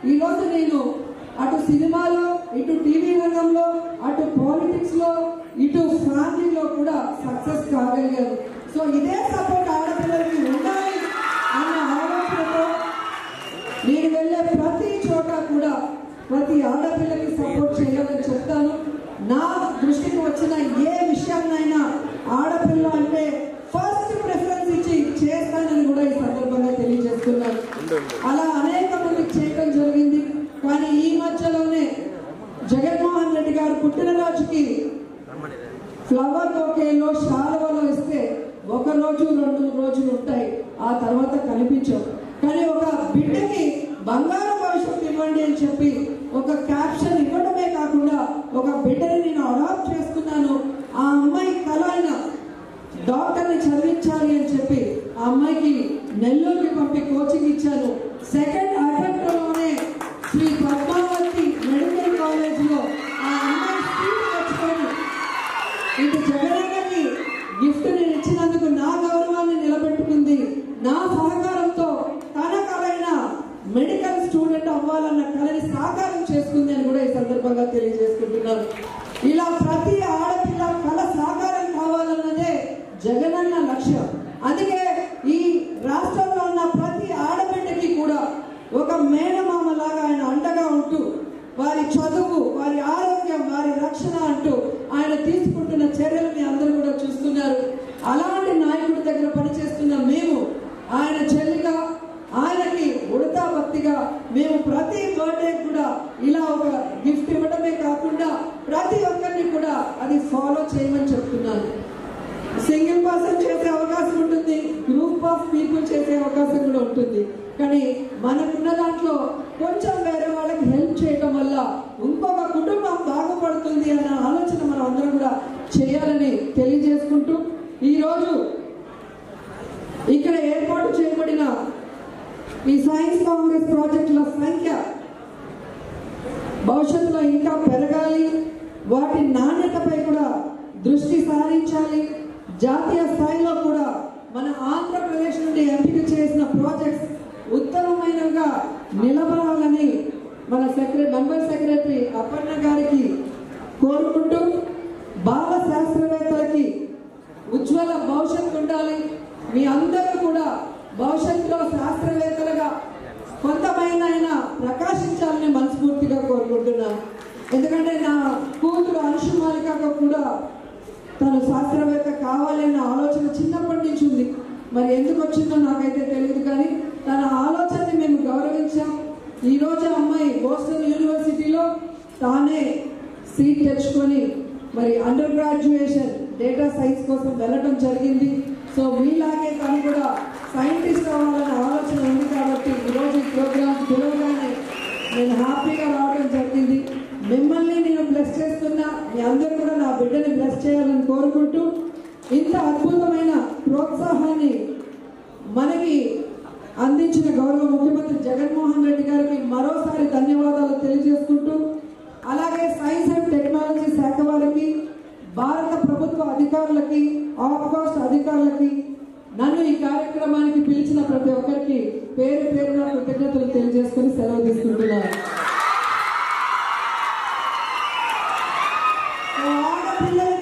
ఈ రోజు నేను అటు సినిమాలో ఇటు టీవీ రంగంలో అటు పాలిటిక్స్ లో ఇటు ఫ్యామిలీలో కూడా సక్సెస్ కాగలిగాను సో ఇదే సపోర్ట్ ఆడపిల్లలకి ఉండాలి అన్న ఆలోచనతో నేను వెళ్ళే ప్రతి చోట కూడా ప్రతి ఆడపిల్లకి సపోర్ట్ చేయాలని చెప్తాను నా దృష్టికి వచ్చిన ఏ విషయాన్నైనా ఆడపిల్ల అంటే ఫస్ట్ ప్రిఫరెన్స్ ఇచ్చి చేస్తానని కూడా ఈ సందర్భంగా తెలియజేస్తున్నాను అలా అనేక మందికి చేయడం జరిగింది కానీ ఈ మధ్యలోనే జగన్మోహన్ రెడ్డి గారు పుట్టినరోజుకి ఫ్లవర్ బొకేలో శాలువలో ఇస్తే ఒక రోజు రెండు రోజులు ఉంటాయి ఆ తర్వాత కనిపించవు కానీ ఒక బిడ్డకి బంగారు భవిష్యత్తు ఇవ్వండి అని చెప్పి ఒక క్యాప్షన్ ఇవ్వడమే కాకుండా ఒక బిడ్డని నేను అడాప్ట్ చేసుకున్నాను ఆ అమ్మాయి కళ అయిన డాక్టర్ని చదివించాలి అని చెప్పి ఆ అమ్మాయికి నెల్లూరుకి పంపి కోచింగ్ ఇచ్చాను సెకండ్ అటెంప్ట్ లోనే శ్రీ పద్మావతి మెడికల్ కాలేజ్ లో ఆ అమ్మాయి సీట్ తెచ్చుకొని ఇటు జగనన్నకి గిఫ్ట్ నేను ఇచ్చినందుకు నా గౌరవాన్ని నిలబెట్టుకుంది నా సహకారంతో తన కలైన మెడికల్ స్టూడెంట్ అవ్వాలన్న కళని సాకారం చేసుకుంది అని కూడా ఈ సందర్భంగా తెలియజేసుకుంటున్నాను ఇలా ప్రతి ఆడపిల్ల కళ సాకారం కావాలన్నదే జగనన్న లక్ష్యం అందుకే ఈ రాష్ట్రంలో ఉన్న ప్రతి ఆడబిడ్డకి కూడా ఒక మేనమామ లాగా ఆయన అండగా ఉంటూ వారి చదువు వారి ఆరోగ్యం వారి రక్షణ అంటూ ఆయన తీసుకుంటున్న చర్యలు మీ అందరూ కూడా చూస్తున్నారు అలాంటి నాయకుడి దగ్గర పనిచేస్తున్న మేము ఆయన చెల్లిగా ఆయనకి ఉడతా భక్తిగా మేము ప్రతి బర్త్డే కూడా ఇలా ఒక గిఫ్ట్ ఇవ్వడమే కాకుండా ప్రతి ఒక్కరిని కూడా అది ఫాలో చేయమని చెప్తున్నాను సింగిల్ పర్సన్ చేసే అవకాశం ఉంటుంది గ్రూప్ ఆఫ్ పీపుల్ చేసే అవకాశం కూడా ఉంటుంది కానీ మనకున్న దాంట్లో కొంచెం వేరే వాళ్ళకి హెల్ప్ చేయడం వల్ల ఇంకొక కుటుంబం బాగుపడుతుంది అన్న ఆలోచన మనం అందరం కూడా చేయాలని తెలియజేసుకుంటూ ఈరోజు ఇక్కడ ఏర్పాటు చేయబడిన ఈ సైన్స్ కాంగ్రెస్ ప్రాజెక్టుల సంఖ్య భవిష్యత్తులో ఇంకా పెరగాలి వాటి నాణ్యతపై కూడా దృష్టి సారించాలి జాతీయ స్థాయిలో కూడా మన ఆంధ్రప్రదేశ్ నుండి ఎంపిక చేసిన ప్రాజెక్ట్స్ ఉత్తమమైనవిగా నిలబడాలని మన సెక్రటరీ మెంబర్ సెక్రటరీ అపర్ణ గారికి కోరుకుంటూ బాల శాస్త్రవేత్తలకి ఉజ్వల భవిష్యత్తు ఉండాలి మీ అందరూ కూడా భవిష్యత్తులో శాస్త్రవేత్తలుగా కొంతమైన అయినా ప్రకాశించాలని మనస్ఫూర్తిగా కోరుకుంటున్నాను ఎందుకంటే నా కూతురు అనుషుమాలికగా కూడా తను శాస్త్రవేత్త కావాలనే ఆలోచన చిన్నప్పటి నుంచి ఉంది మరి ఎందుకు వచ్చిందో నాకైతే తెలియదు కానీ తన ఆలోచనని మేము గౌరవించాం ఈ రోజు ఆ అమ్మాయి బోస్టన్ యూనివర్సిటీలో తానే సీట్ తెచ్చుకొని మరి అండర్ గ్రాడ్యుయేషన్ డేటా సైన్స్ కోసం వెళ్ళడం జరిగింది సో మీలాగే తను కూడా సైంటిస్ట్ అవ్వాలనే ఆలోచన ఉంది కాబట్టి ఈరోజు ఈ ప్రోగ్రామ్ పిలవగానే నేను హ్యాపీగా రావడం జరిగింది మిమ్మల్ని నేను బ్లెస్ చేస్తున్నా మీ అందరూ కూడా నా బిడ్డని బ్లెస్ చేయాలని కోరుకుంటూ ఇంత అద్భుతమైన ప్రోత్సాహాన్ని మనకి అందించిన గౌరవ ముఖ్యమంత్రి జగన్మోహన్ రెడ్డి గారికి మరోసారి ధన్యవాదాలు తెలియజేసుకుంటూ అలాగే సైన్స్ అండ్ టెక్నాలజీ శాఖ వారికి భారత ప్రభుత్వ అధికారులకి ఆఫ్కాస్ట్ అధికారులకి నన్ను ఈ కార్యక్రమానికి పిలిచిన ప్రతి ఒక్కరికి పేరు పేరున కృతజ్ఞతలు తెలియజేసుకుని సెలవు తీసుకుంటున్నాను ఆడపిల్లల